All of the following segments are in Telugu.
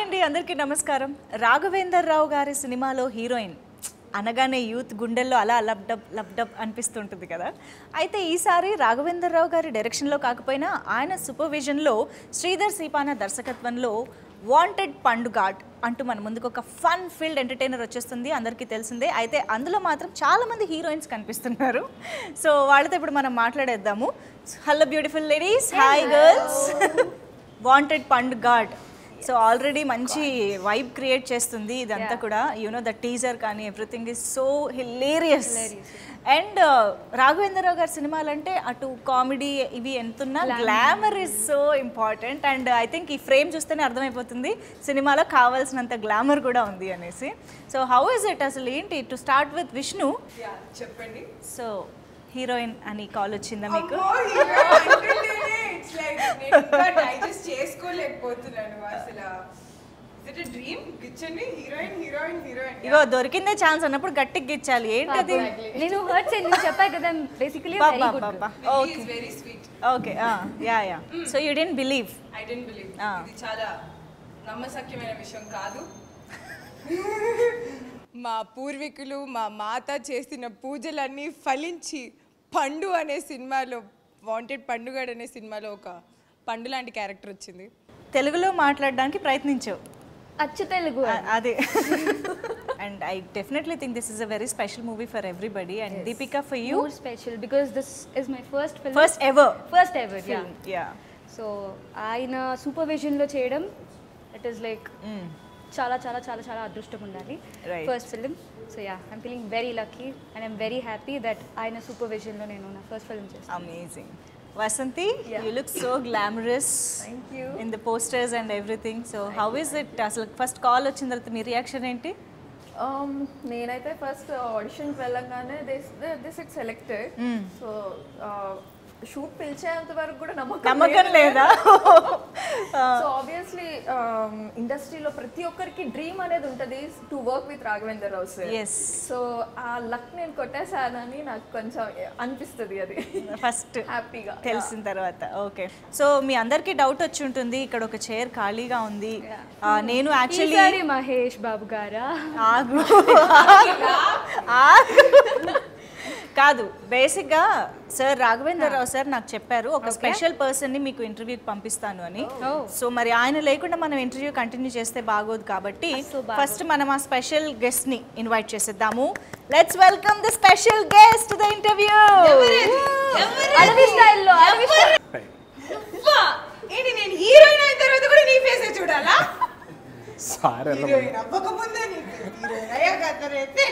అండి అందరికీ నమస్కారం రాఘవేందర్ రావు గారి సినిమాలో హీరోయిన్ అనగానే యూత్ గుండెల్లో అలా లబ్డబ్ లబ్డబ్ అనిపిస్తుంటుంది కదా అయితే ఈసారి రాఘవేందర్ రావు గారి డైరెక్షన్లో కాకపోయినా ఆయన సూపర్విజన్లో శ్రీధర్ సీపాన దర్శకత్వంలో వాంటెడ్ పండుగాడ్ అంటూ మన ముందుకు ఒక ఫన్ ఫీల్డ్ ఎంటర్టైనర్ వచ్చేస్తుంది అందరికీ తెలిసిందే అయితే అందులో మాత్రం చాలా మంది హీరోయిన్స్ కనిపిస్తున్నారు సో వాళ్ళతో ఇప్పుడు మనం మాట్లాడేద్దాము hello beautiful ladies hi girls wanted Pandu god so already మంచి వైబ్ క్రియేట్ చేస్తుంది ఇదంతా కూడా యూనో ద టీజర్ కానీ everything is so hilarious and Raghavendra Rao గారి సినిమాలంటే అటు కామెడీ ఇవి ఎంతున్నా glamour is so important and I think ఈ ఫ్రేమ్ చూస్తేనే అర్థమైపోతుంది సినిమాలో కావాల్సినంత గ్లామర్ కూడా ఉంది అనేసి సో హౌ ఇస్ ఇట్ అసలు ఏంటి to start with Vishnu yeah చెప్పండి సో హీరోయిన్ అని కాల్ వచ్చిందా మీకు అమ్మో, hero అంటుంటేనే it's like నేను ఇంకా డైజెస్ట్ చేసుకోలేకపోతున్నాను అసలు ఇట్ డ్రీమ్ గిచ్చండి హీరోయిన్ హీరోయిన్ హీరోయిన్ ఇగో దొరికిందే ఛాన్స్ అన్నప్పుడు గట్టిగా గిచ్చాలి ఏంటది నేను హర్ట్ చేయను నువ్వు చెప్పా కదా బేసికలీ వెరీ బాబా గుడ్ బాబా okay is very sweet okay yeah yeah so you don't believe I don't believe Ah. ఇది చాలా నమ్మశక్యమైన విషయం కాదు మా పూర్వీకులు మా మాత చేసిన పూజలన్నీ ఫలించి పండు అనే సినిమాలో వాంటెడ్ పండుగడ్ అనే సినిమాలో ఒక పండు లాంటి క్యారెక్టర్ వచ్చింది తెలుగులో మాట్లాడడానికి ప్రయత్నించావు అచ్చు తెలుగు అ- అదే and I definitely think this is a very special movie for everybody and Deepika for you more special because this is my first film first ever first ever yeah yeah so ఆయన సూపర్విజన్లో చేయడం ఇట్ ఈస్ లైక్ చాలా చాలా చాలా చాలా అదృష్టం ఉండాలి Right. First film so yeah I'm feeling very lucky and I'm very happy that ఆయన సూపర్విజన్లో నేను నా ఫస్ట్ ఫిల్మ్ చేస్తాను amazing Vasanthi you look so glamorous thank you in the posters and everything so how is it అసలు ఫస్ట్ కాల్ వచ్చిన తర్వాత మీ రియాక్షన్ ఏంటి Um, నేనైతే ఫస్ట్ ఆడిషన్కి వెళ్ళంగానే this it selected so shoot పిలిచేంత వరకు కూడా నమ్మకం నమ్మకం లేదా సో ఆబ్వియస్లీ ఇండస్ట్రీలో ప్రతి ఒక్కరికి డ్రీమ్ అనేది ఉంటుంది to work with Raghavendra Rao sir yes so ఆ లక్ నేను కొట్టేశానని నాకు కొంచెం అనిపిస్తుంది అది ఫస్ట్ హ్యాపీగా తెలిసిన తర్వాత ఓకే సో మీ అందరికీ డౌట్ వచ్చి ఉంటుంది ఇక్కడ ఒక చైర్ ఖాళీగా ఉంది ఆ, నేను యాక్చువల్లీ ఈసారి మహేష్ బాబు గారా ఆగు ఆగు కాదు బేసిక్గా సార్ రాఘవేంద్ర రావు సార్ నాకు చెప్పారు ఒక స్పెషల్ పర్సన్ని మీకు ఇంటర్వ్యూకి పంపిస్తాను అని సో మరి ఆయన లేకుండా మనం ఇంటర్వ్యూ కంటిన్యూ చేస్తే బాగోదు కాబట్టి ఫస్ట్ మనం ఆ స్పెషల్ గెస్ట్ ని ఇన్వైట్ చేసేద్దాము let's welcome the special guest the interview అడవి స్టైల్లో అడవి style. వా! ఏంటి నేను హీరోయిన్ అయిన తర్వాత కూడా నీ ఫేసే చూడాలా సార్ ఎలా హీరోయిన్ అవ్వకముందే నీ హీరోయిన్ అయ్యాక అతనైతే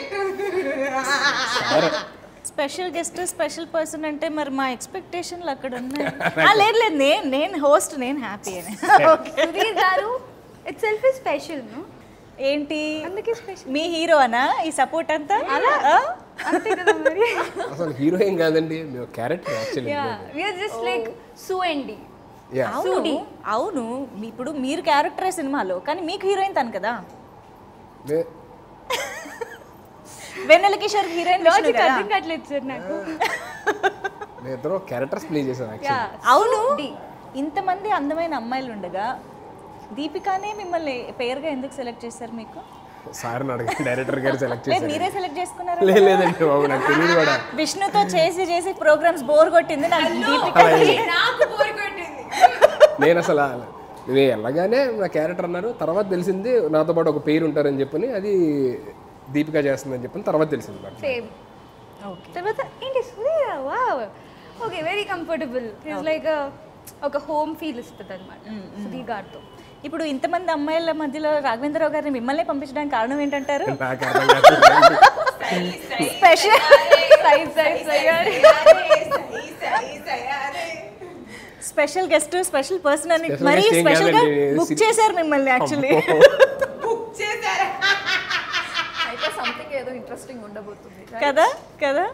స్పెషల్ గెస్ట్ స్పెషల్ పర్సన్ అంటే మరి మా ఎక్స్పెక్టేషన్లు అక్కడ ఉన్నాయి ఆ, లేదు లేదు నేను నేను హోస్ట్ నేను హ్యాపీ అని సుధీర్ గారు ఇట్ సెల్ఫ్ స్పెషల్ నో ఏంటి అందుకే స్పెషల్ మీ హీరో అనా ఈ సపోర్ట్ అంతా అలా అంతే కదా మరి అసలు హీరోయిన్ కాదండి మేము character actually yeah we're just like సు అండ్ డి యా అవును అవును మీ- ఇప్పుడు మీరు క్యారెక్టరే సినిమాలో కానీ మీకు హీరోయిన్ తను కదా వెన్నెల కిషోర్ హీరోయిన్ విష్ణు లాజిక్ కదా అర్థం కావట్లేదు సార్ నాకు మేము ఇద్దరు క్యారెక్టర్స్ ప్లే చేసాం యా యాక్చువల్లీ అవును ఇంతమంది అందమైన అమ్మాయిలు ఉండగా దీపికానే మిమ్మల్ని పేరుగా ఎందుకు సెలెక్ట్ చేశారు మీకు సార్ అడగండి డైరెక్టర్ గారు సెలెక్ట్ లేదు చేశారు మీరే సెలెక్ట్ చేసుకున్నారు లేదు లేదండి బాబు నాకు తెలియదు కూడా విష్ణుతో చేసి చేసి ప్రోగ్రామ్స్ బోర్ కొట్టింది నాకు దీపిక నాకు బోర్ కొట్టింది నేను అసలు నేను వెళ్ళగానే నా క్యారెక్టర్ అన్నారు తర్వాత తెలిసింది నాతో పాటు ఒక పేరు ఉంటారని చెప్పని అది దీపిక చేస్తుందని చెప్పని తర్వాత తెలిసింది నాకు సేమ్ ఓకే తర్వాత ఏంటి Sudheer wow okay very comfortable it's like ఒక హోమ్ ఫీల్ ఇస్తుంది అనమాట సుధీర్ గారితో ఇప్పుడు ఇంతమంది అమ్మాయిల మధ్యలో రాఘవేంద్రరావు గారిని మిమ్మల్ని పంపించడానికి కారణం ఏంటంటారు నాకు అర్థం కాదు special size size special guest special person అని Special మరీ guest ఏం స్పెషల్ గా కాదండి. బుక్ సి- చేశారు మిమ్మల్ని యాక్చువల్లీ బుక్ చేశారా అయితే సంథింగ్ ఏదో ఇంట్రెస్టింగ్ ఉండబోతుంది కదా కదా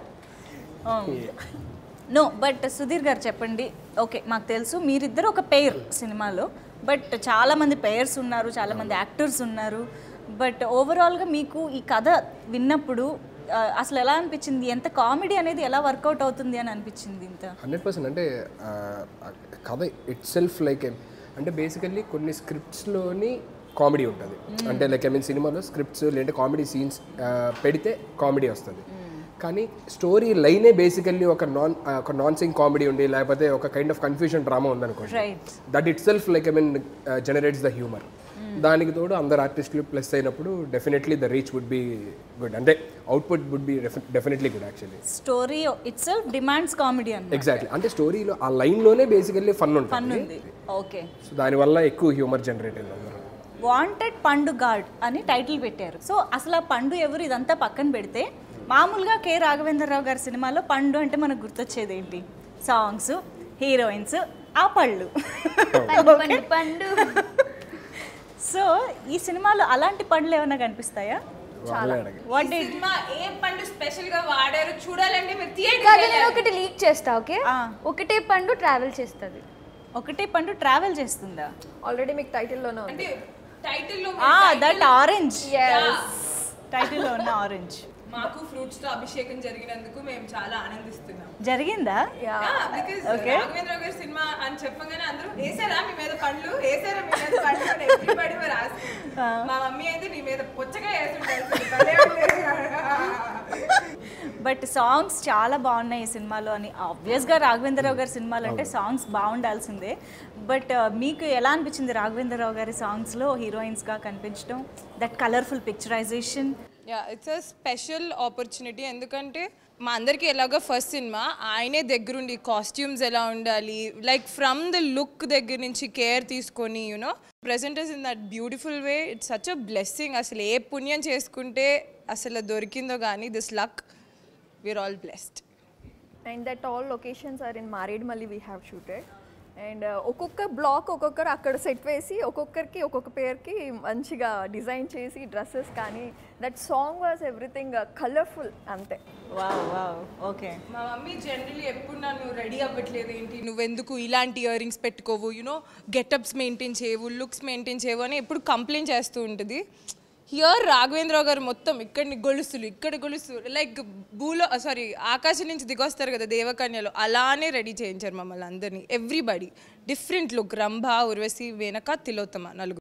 నో బట్ సుధీర్ గారు చెప్పండి ఓకే మాకు తెలుసు మీరిద్దరు ఒక పెయిర్ సినిమాలో బట్ చాలా మంది పెయిర్స్ ఉన్నారు చాలా మంది యాక్టర్స్ ఉన్నారు బట్ ఓవరాల్గా మీకు ఈ కథ విన్నప్పుడు ఆ, అసలు ఎలా అనిపించింది ఎంత కామెడీ అనేది ఎలా వర్కౌట్ అవుతుంది అని అనిపించింది ఇంత హండ్రెడ్ పర్సెంట్ అంటే ఆ, ఆ కథ ఇట్ సెల్ఫ్ లైక్ అంటే బేసికల్లీ కొన్ని స్క్రిప్ట్స్లోని కామెడీ ఉంటుంది అంటే లైక్ ఐ మీన్ సినిమాలో స్క్రిప్ట్స్ లేదంటే కామెడీ సీన్స్ పెడితే కామెడీ వస్తుంది కానీ స్టోరీ లైనే బేసికల్లీ ఒక నాన్ ఒక నాన్ సింగ్ కామెడీ ఉండి లేకపోతే ఒక కైండ్ ఆఫ్ కన్ఫ్యూజన్ డ్రామా ఉందనుకోండి right that itself like I mean generates the humour దానికి తోడు అందరు ఆర్టిస్టులు ప్లస్ అయినప్పుడు definitely the reach would be good అంటే output would be definitely good actually story itself demands comedy అన్నమాట ఎగ్జాక్ట్లీ అంటే స్టోరీలో ఆ లైన్లోనే బేసికల్లీ ఫన్ ఫన్ ఉంటుంది ఉంది ఓకే సో దానివల్ల ఎక్కువ హ్యూమర్ జనరేట్ అయింది అందరూ వాంటెడ్ పండు గాడ్ అని టైటిల్ పెట్టారు సో అసలు ఆ పండు ఎవరు ఇదంతా పక్కన పెడితే మామూలుగా కె రాఘవేంద్రరావు గారి సినిమాలో పండు అంటే మనకు గుర్తొచ్చేది ఏంటి సాంగ్స్ హీరోయిన్స్ ఆ పళ్ళు పండు పండు పండు సో ఈ సినిమాలో అలాంటి పండ్లు ఏమైనా కనిపిస్తాయా వాళ్ళే అడగ వాట్ ఈ సినిమా ఏ పండు స్పెషల్ గా వాడారు చూడాలంటే మీరు కాదు నేను థియేటర్ ఒకటి లీక్ చేస్తా ఓకే ఆ. ఒకటే పండు ట్రావెల్ చేస్తుంది ఒకటే పండు ట్రావెల్ చేస్తుందా ఆల్రెడీ మీకు టైటిల్లోనే ఉంది అంటే టైటిల్ లో ఆ దట్ ఆరెంజ్ టైటిల్లో ఉన్న ఆరెంజ్ మాకు ఫ్రూట్స్ తో అభిషేకం జరిగినందుకు మేము చాలా ఆనందిస్తున్నాం జరిగిందా బికాజ్ Okay. రాఘవేంద్ర గారి సినిమా అని చెప్పగానే అందరూ వేసారా మీ మీద పండ్లు వేసారా మీ మీద పండ్లు అని ఎవ్రీబడి వర్ మా మమ్మీ అయితే నీ మీద పుచ్చగా వేసుంటారు బట్ సాంగ్స్ చాలా బాగున్నాయి ఈ సినిమాలో అని ఆబ్వియస్గా రాఘవేంద్రరావు గారి సినిమాలు అంటే సాంగ్స్ బాగుండాల్సిందే బట్ మీకు ఎలా అనిపించింది రాఘవేంద్రరావు గారి సాంగ్స్లో హీరోయిన్స్గా కనిపించడం that colourful picturisation yeah it's a special opportunity ఎందుకంటే మా అందరికీ ఎలాగో ఫస్ట్ సినిమా ఆయనే దగ్గరుండి కాస్ట్యూమ్స్ ఎలా ఉండాలి లైక్ ఫ్రమ్ ద లుక్ దగ్గర నుంచి కేర్ తీసుకొని you know presenters in that beautiful way it's such a blessing అసలు ఏ పుణ్యం చేసుకుంటే అసలు దొరికిందో కానీ this luck we're all blessed and that all locations are in Maredumilli we have shooted and ఒక్కొక్క బ్లాక్ ఒక్కొక్కరు అక్కడ సెట్ వేసి ఒక్కొక్కరికి ఒక్కొక్క పేరుకి మంచిగా డిజైన్ చేసి డ్రెస్సెస్ కానీ that song was everything colourful అంతే వావ్ వావ్ ఓకే మా మమ్మీ జనరలీ ఎప్పుడు నన్ను రెడీ అవ్వట్లేదు ఏంటి నువ్వెందుకు ఇలాంటి ఇయర్ రింగ్స్ పెట్టుకోవు యూనో గెటప్స్ మెయింటైన్ చేయవు లుక్స్ మెయింటైన్ చేయవు అని ఎప్పుడు కంప్లైంట్ చేస్తూ ఉంటుంది హియర్ రాఘవేంద్రరావు గారు మొత్తం ఇక్కడిని గొలుసులు ఇక్కడ గొలుసులు లైక్ భూలో సారీ ఆకాశం నుంచి దిగొస్తారు కదా దేవకన్యలో అలానే రెడీ చేయించారు మమ్మల్ని అందరినీ everybody different look Rambha Urvashi వెనక తిలోత్తమ నలుగురు